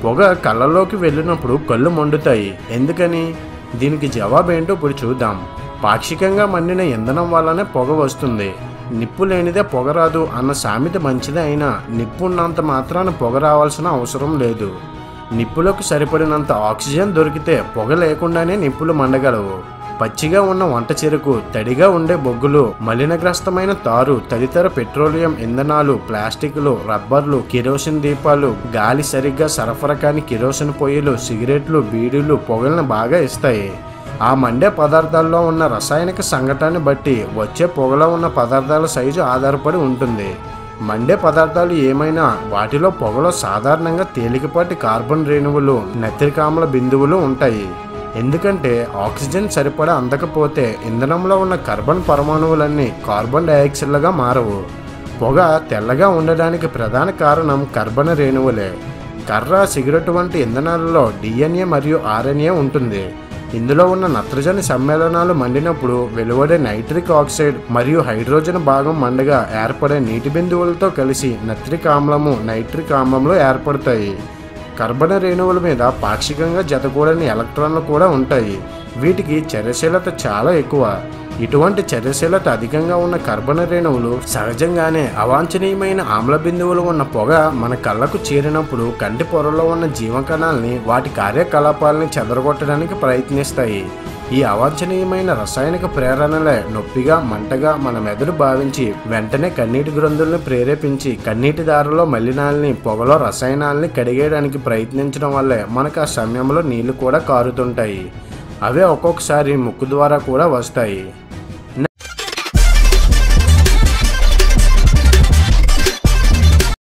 పొగ కళ్ళలోకి వెళ్ళినప్పుడు కళ్ళు మండుతాయి ఎందుకని దీనికి జవాబేంటో ఇప్పుడు చూద్దాం పాక్షికంగా మండిన ఇంధనం వల్లనే పొగ వస్తుంది నిప్పు లేనిదే పొగ రాదు అన్న సామెత మంచిదే అయినా నిప్పు ఉన్నంత మాత్రాన పొగ రావాల్సిన అవసరం లేదు నిప్పులకు సరిపడినంత ఆక్సిజన్ దొరికితే పొగ లేకుండానే నిప్పులు మండగలవు పచ్చిగా ఉన్న వంట చెరుకు తడిగా ఉండే బొగ్గులు మలినగ్రస్తమైన తారు తదితర పెట్రోలియం ఇంధనాలు ప్లాస్టిక్లు రబ్బర్లు కిరోసిన్ దీపాలు గాలి సరిగ్గా సరఫరా కాని కిరోసిన్ పొయ్యిలు సిగరెట్లు బీడీలు పొగలను బాగా ఇస్తాయి ఆ మండే పదార్థాల్లో ఉన్న రసాయనిక సంఘటనని బట్టి వచ్చే పొగలో ఉన్న పదార్థాల సైజు ఆధారపడి ఉంటుంది మండే పదార్థాలు ఏమైనా వాటిలో పొగలో సాధారణంగా తేలికపాటి కార్బన్ రేణువులు నత్రికామ్ల బిందువులు ఉంటాయి ఎందుకంటే ఆక్సిజన్ సరిపడా అందకపోతే ఇంధనంలో ఉన్న కార్బన్ పరమాణువులన్నీ కార్బన్ డయాక్సైడ్లుగా మారవు పొగ తెల్లగా ఉండడానికి ప్రధాన కారణం కర్బన రేణువులే కర్ర సిగరెట్ వంటి ఇంధనాలలో డిఎన్ఏ మరియు ఆర్ఎన్ఏ ఉంటుంది ఇందులో ఉన్న నత్రజని సమ్మేళనాలు మండినప్పుడు వెలువడే నైట్రిక్ ఆక్సైడ్ మరియు హైడ్రోజన్ భాగం మండగా ఏర్పడే నీటి బిందువులతో కలిసి నత్రిక్ ఆమ్లము నైట్రిక్ ఆమ్లంలో ఏర్పడతాయి కర్బన రేణువుల మీద పాక్షికంగా జతకూడని ఎలక్ట్రాన్లు కూడా ఉంటాయి వీటికి చర్యశీలత చాలా ఎక్కువ ఇటువంటి చర్యశీలత అధికంగా ఉన్న కర్బన రేణువులు సహజంగానే అవాంఛనీయమైన ఆమ్ల బిందువులు ఉన్న పొగ మన కళ్ళకు చేరినప్పుడు కంటి పొరలో ఉన్న జీవకణాల్ని వాటి కార్యకలాపాలని చెదరగొట్టడానికి ప్రయత్నిస్తాయి ఈ అవాంఛనీయమైన రసాయనిక ప్రేరణలే నొప్పిగా మంటగా మన మెదడు భావించి వెంటనే కన్నీటి గ్రంథుల్ని ప్రేరేపించి కన్నీటి దారిలో మలినాల్ని పొగలో రసాయనాల్ని కడిగేయడానికి ప్రయత్నించడం వల్లే మనకు ఆ సమయంలో నీళ్లు కూడా కారుతుంటాయి అవే ఒక్కొక్కసారి ముక్కు ద్వారా కూడా వస్తాయి